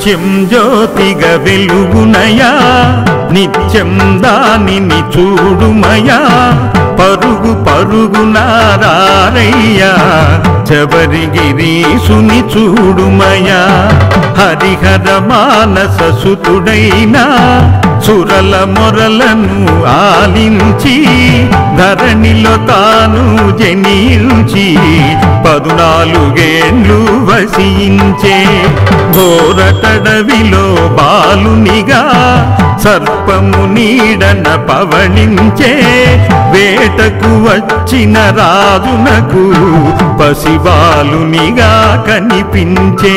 సత్యం జ్యోతిగా వెలుగునయా నిత్యం దానిని చూడుమయా పరుగు పరుగునారయ్యా శబరిగిరీసుని చూడుమయా హరిహర మానస సుతుడైనా సురల మొరలను ఆలించి ధరణిలో తాను జనించి పదునాలుగేండ్లు వసించే ఘోరటడవిలో బాలునిగా సర్పము నీడన పవళించే వేటకు వచ్చిన రాజునకు పసిబాలునిగా కనిపించే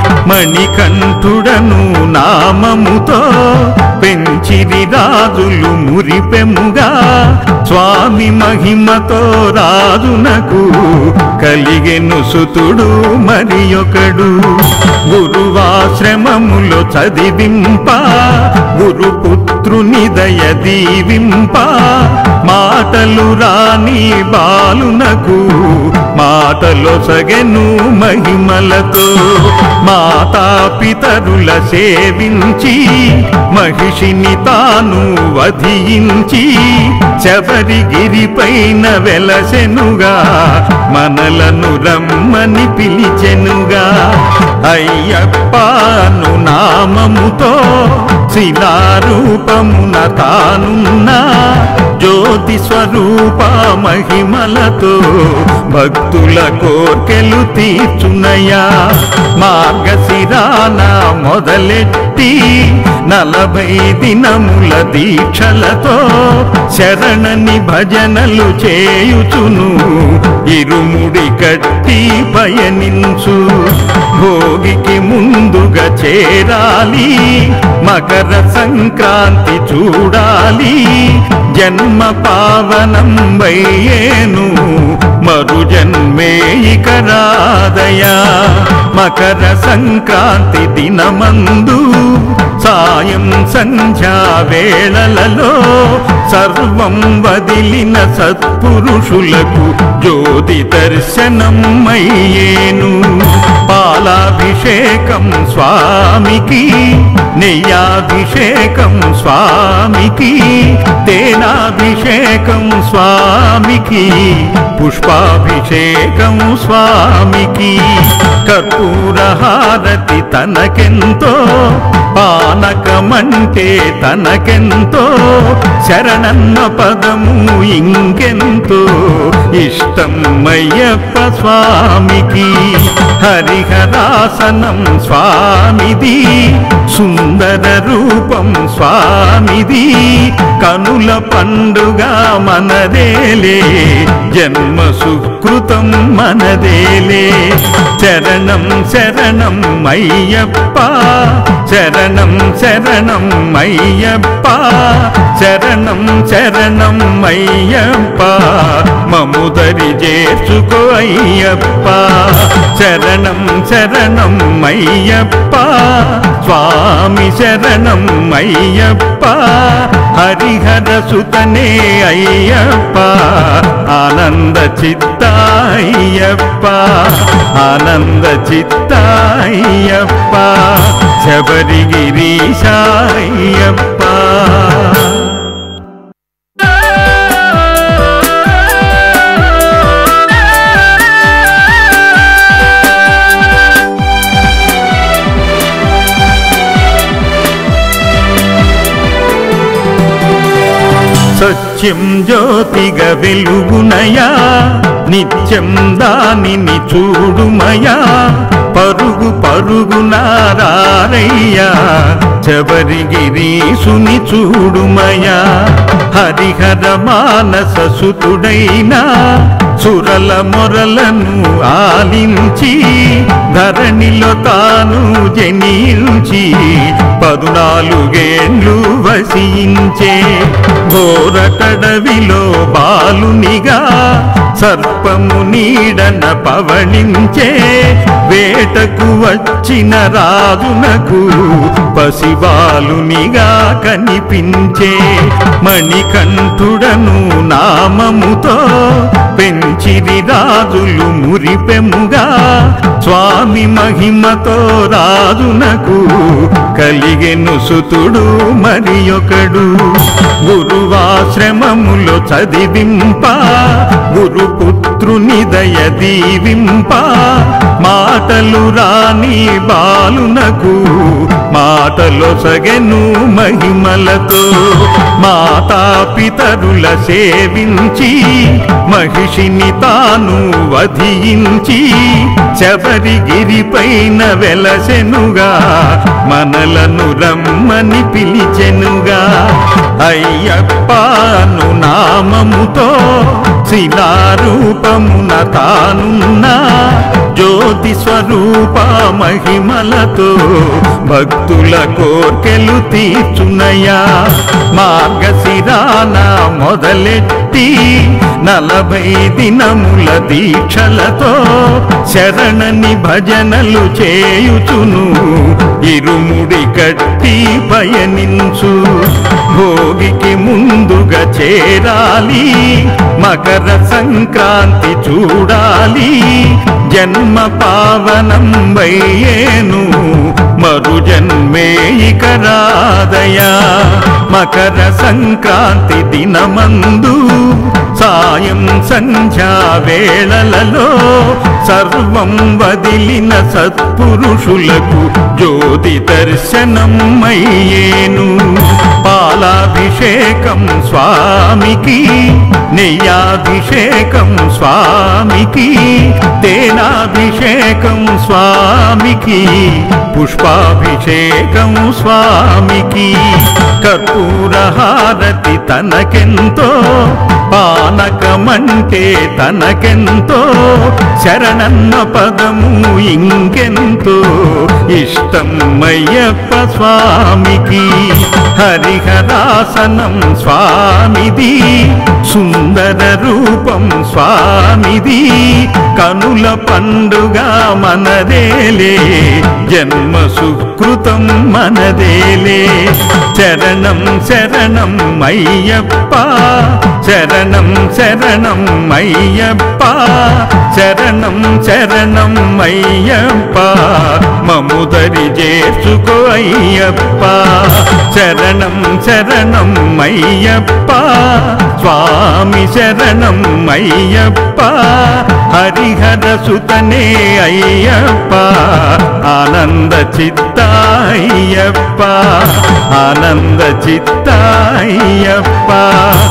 మణికంఠుడను నామముతో పెంచిరి రాజులు మురిపెముగా స్వామి మహిమతో రాజునకు కలిగెను సుతుడు మరి ఒకడు గురువాశ్రమములో చదివింప గురుపుత్రుని దయ దీవింప మాటలు రాని బాలునకు మాటలో సగెను మహిమలతో మాతా పితరుల సేవించి మహిషిని తాను వధించి శబరిగిరిపైన వెలసెనుగా మనలను రమ్మని పిలిచెనుగా అయ్యప్పను నామముతో శిలారూపమున తానున్నా జ్యోతి స్వరూప మహిమలతో భక్తుల కోర్కెలు తీర్చునయా మార్గశిరాన మొదలెట్టి నలభై దినముల దీక్షలతో శరణని భజనలు చేయుచును ఇరుముడి కట్టి పయనించు భోగికి ముందుగా చేరాలి మకర సంక్రాంతి చూడాలి జన్మ పావనం వయ్యేను మరు జన్మే ఇక రాదయా మకర సంక్రాంతి దినమందు సాయం సంధ్యా వేళలలో సర్వం వదిలిన సత్పురుషులకు జ్యోతి దర్శనమయ్యేను పాలాభిషేకం స్వామికి నెయ్యాభిషేకం స్వామికి తేనాభిషేకం స్వామికి పుష్పాభిషేకం స్వామికి కర్పూరహారతి తనకెంతో పానకమంటే తనకెంతో శరణన్న పదము ఇంకెంతో ఇష్టం అయ్యప్ప స్వామికి హరిహరాసనం స్వామిది సుందర రూపం స్వామిది కనుల పండుగ మనదేలే జన్మ సుకృతం మనదేలే శరణం శరణం అయ్యప్ప శరణం శరణం అయ్యప్ప శరణం శరణం అయ్యప్ప మముదరి చేర్చుకో అయ్యప్ప శరణం శరణం అయ్యప్ప స్వామి శరణం అయ్యప్ప హరిహర సుతనే అయ్యప్ప ఆనంద చిత్తాయ్యప్ప ఆనంద చిత్తాయ్యప్ప శబరిగిరీశాయ్యప్ప సత్యం జ్యోతిగా వెలుగునయా నిత్యం దానిని చూడుమయా పరుగు పరుగునారయ్యా శబరిగిరీసుని చూడుమయా హరిహర మానస సుతుడైనా సురల మొరలను ఆలించి ధరణిలో తాను జనించి పదునాలుగేండ్లు వసించే ఘోరటడవిలో బాలునిగా సర్పము నీడన పవళించే వేటకు వచ్చిన రాజునకు పసిబాలునిగా కనిపించే మణికంఠుడను నామముతో పెంచిరి రాజులు మురిపెముగా స్వామి మహిమతో రాజునకు కలిగెను సుతుడు మరి ఒకడు గురువాశ్రమములో చదివింప గురుపుత్రుని దయ దీవింప మాటలు రాని బాలునకు మాటలో సగెను మహిమలతో మాతా పితరుల సేవించి మహిషిని తాను వధించి శబరిగిరిపైన వెలసెనుగా మనలను రమ్మని పిలిచెనుగా అయ్యప్పను నామముతో శిలారూపమున తానున్నా జ్యోతి స్వరూప మహిమలతో భక్తుల కోర్కెలు తీర్చునయా మార్గశిరాన మొదలెట్టి నలభై దినముల దీక్షలతో శరణని భజనలు చేయుచును ఇరుముడి కట్టి పయనించు భోగికి ముందుగా చేరాలి మకర సంక్రాంతి చూడాలి జన్మ పావనం వయ్యేను మరు జన్మే ఇక రాదయా మకర సంక్రాంతి దినమందు సాయం సంధ్యా వేళలలో సర్వం వదిలిన సత్పురుషులకు జ్యోతి దర్శనం అయ్యేను పాలాభిషేకం స్వామికి నెయ్యాభిషేకం స్వామికి తేనాభిషేకం స్వామికి పుష్పాభిషేకం స్వామికి కర్పూర హారతి తనకెంతో పానకమంటే తనకెంతో శరణన్న పదము ఇంకెంతో ఇష్టం అయ్యప్ప స్వామికి హరిహరాసనం స్వామిది సుందర రూపం స్వామిది కనుల పండుగ మనదేలే జన్మ సుకృతం మనదేలే శరణం శరణం అయ్యప్ప శరణం శరణం అయ్యప్ప శరణం శరణం అయ్యప్ప మముదరి చేర్చుకో అయ్యప్ప శరణం శరణం అయ్యప్ప స్వామి శరణం అయ్యప్ప హరిహర సుతనే అయ్యప్ప ఆనంద చిత్తాయ్యప్ప ఆనంద చిత్తాయ్యప్ప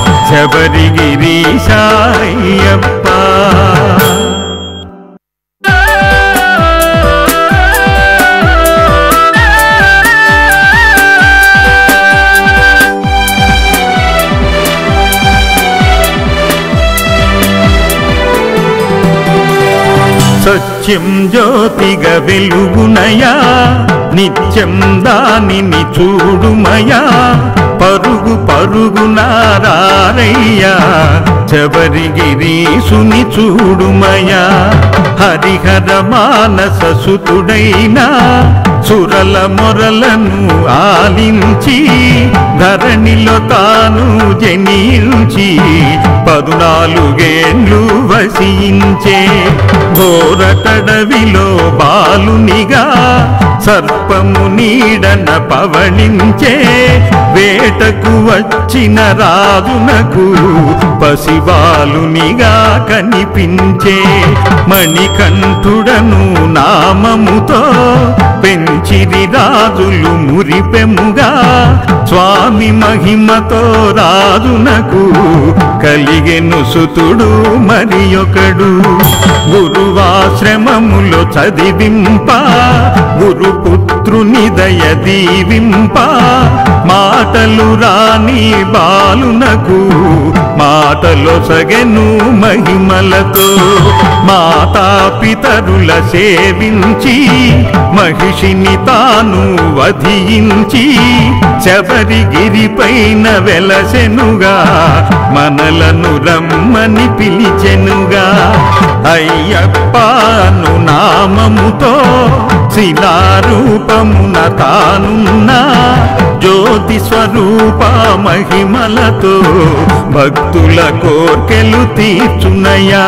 శబరిగిరీశాయ్యప్ప సత్యం జ్యోతిగా వెలుగునయా నిత్యం దానిని చూడుమయా పరుగు పరుగునారయ్యా శబరిగిరీసుని చూడుమయా హరిహర మానస సుతుడైనా సురల మొరలను ఆలించి ధరణిలో తాను జనించి పదునాలుగేండ్లు వసించే ఘోరటడవిలో బాలునిగా సర్పము నీడన పవళించే వేటకు వచ్చిన రాజునకు పసిబాలునిగా కనిపించే మణికంఠుడను నామముతో పెంచిరి రాజులు మురిపెముగా స్వామి మహిమతో రాజునకు కలిగెను సుతుడు మరి ఒకడు గురువాశ్రమములో చదివింప గురుపుత్రుని దయ దీవింప మాటలు రాని బాలునకు మాటలో సగెను మహిమలతో మాతా పితరుల సేవించి మహిషిని తాను వధించి శబరిగిరిపైన వెలసెనుగా మనలను రమ్మని పిలిచెనుగా అయ్యప్పను నామముతో శిలారూపమున తానున్నా జ్యోతి స్వరూప మహిమలతో భక్తుల కోర్కెలు తీర్చునయా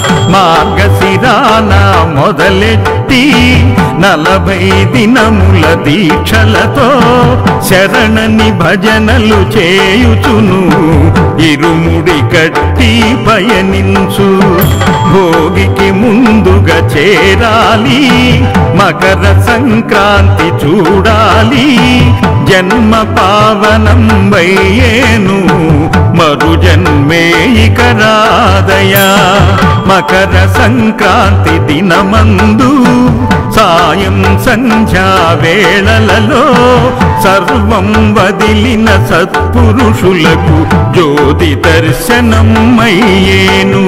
మార్గశిరాన మొదలెట్టి నలభై దినముల దీక్షలతో శరణని భజనలు చేయుచును ఇరుముడి కట్టి పయనించు భోగికి ముందుగా చేరాలి మకర సంక్రాంతి చూడాలి జన్మ పావనం వయ్యేను మరు జన్మే ఇక రాదయా మకర సంక్రాంతి దినమందు సాయం సంధ్యా వేళలలో సర్వం వదిలిన సత్పురుషులకు జ్యోతి దర్శనం అయ్యేను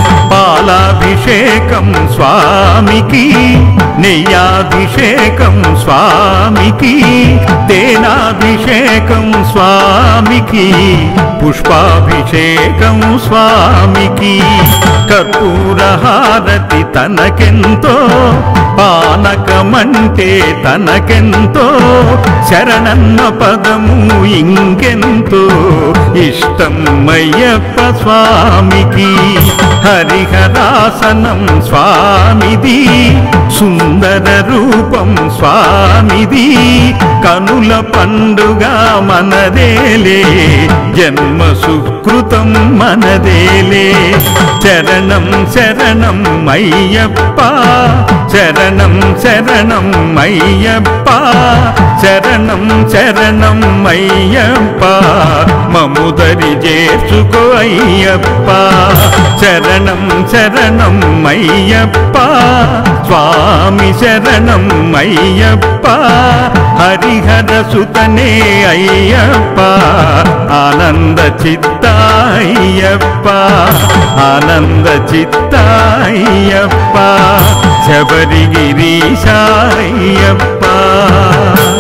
పాలాభిషేకం స్వామికి నెయ్యాభిషేకం స్వామికి తేనాభిషేకం స్వామికి పుష్పాభిషేకం స్వామికి కర్పూరహారతి తనకెంతో పానకమంటే తనకెంతో శరణన్న పదము ఇంకెంతో ఇష్టం అయ్యప్ప స్వామికి హరిహరాసనం స్వామిది సుందర రూపం స్వామిది కనుల పండుగ మనదేలే జన్మ సుకృతం మనదేలే శరణం శరణం అయ్యప్ప శరణం శరణం అయ్యప్ప శరణం శరణం అయ్యప్ప మముదరి చేర్చుకో అయ్యప్ప శరణం శరణం అయ్యప్ప స్వామి శరణం అయ్యప్ప హరిహర సుతనే అయ్యప్ప ఆనంద చిత్తాయ్యప్ప ఆనంద చిత్తాయ్యప్ప శబరిగిరీశాయ్యప్ప